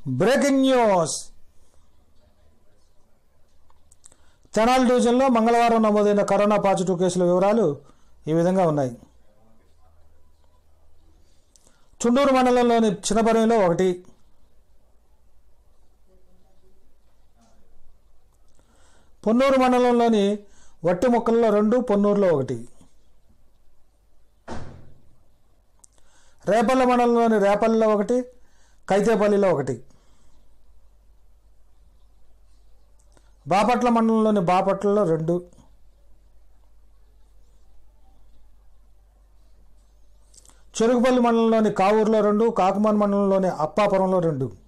breaking news Tenali డివిజన్లో మంగళవారం నమోదైన కరోనా పాజిటివ్ కేసుల వివరాలు ఈ విధంగా ఉన్నాయి చుండూరు మండలంలోని చిన్నపరిలో ఒకటి పొన్నూరు మండలంలోని వట్టి మొక్కల్లో రెండు పొన్నూరులో ఒకటి రేపల్ల మండలంలోని రేపల్లిలో ఒకటి కైతేపల్లిలో ఒకటి బాపట్ల మండలంలోని బాపట్లలో రెండు చెరుకుపల్లి మండలంలోని కావూరులో రెండు కాకుమాన్ మండలంలోని అప్పాపురంలో రెండు